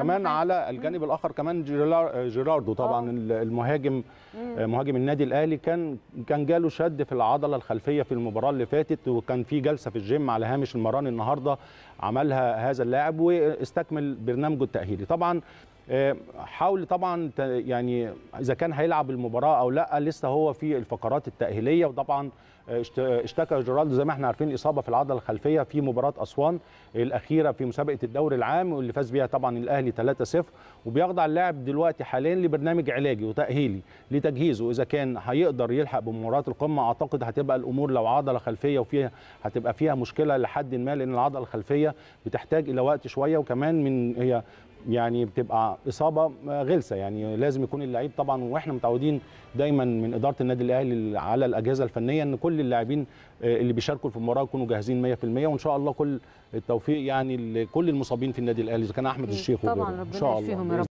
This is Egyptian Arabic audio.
كمان على الجانب الاخر كمان جيرار- جيراردو طبعا المهاجم مهاجم النادي الاهلي كان كان جاله شد في العضله الخلفيه في المباراه اللي فاتت وكان في جلسه في الجيم على هامش المران النهارده عملها هذا اللاعب واستكمل برنامجه التاهيلي طبعا آه، حاول طبعا ت- يعني اذا كان هيلعب المباراه او لا لسه هو في الفقرات التاهيليه وطبعا آه، اشت- اشتكى جيرالدو زي ما احنا عارفين اصابه في العضله الخلفيه في مباراه اسوان الاخيره في مسابقه الدوري العام واللي فاز بيها طبعا الاهلي 3-0 وبيخضع اللاعب دلوقتي حاليا لبرنامج علاجي وتاهيلي لتجهيزه اذا كان هيقدر يلحق بمباراه القمه اعتقد هتبقى الامور لو عضله خلفيه وفيها هتبقى فيها مشكله لحد ما لان العضله الخلفيه بتحتاج الى وقت شويه وكمان من هي يعني بتبقى اصابه غلسه يعني لازم يكون اللعيب طبعا واحنا متعودين دايما من اداره النادي الاهلي على الاجهزه الفنيه ان كل اللاعبين آه، اللي بيشاركوا في المباراه يكونوا جاهزين 100% وان شاء الله كل التوفيق يعني لكل المصابين في النادي الاهلي اذا كان احمد أكيد. الشيخ طبعا وغيره. ان ربنا شاء الله يشفيهم يا بإذن رب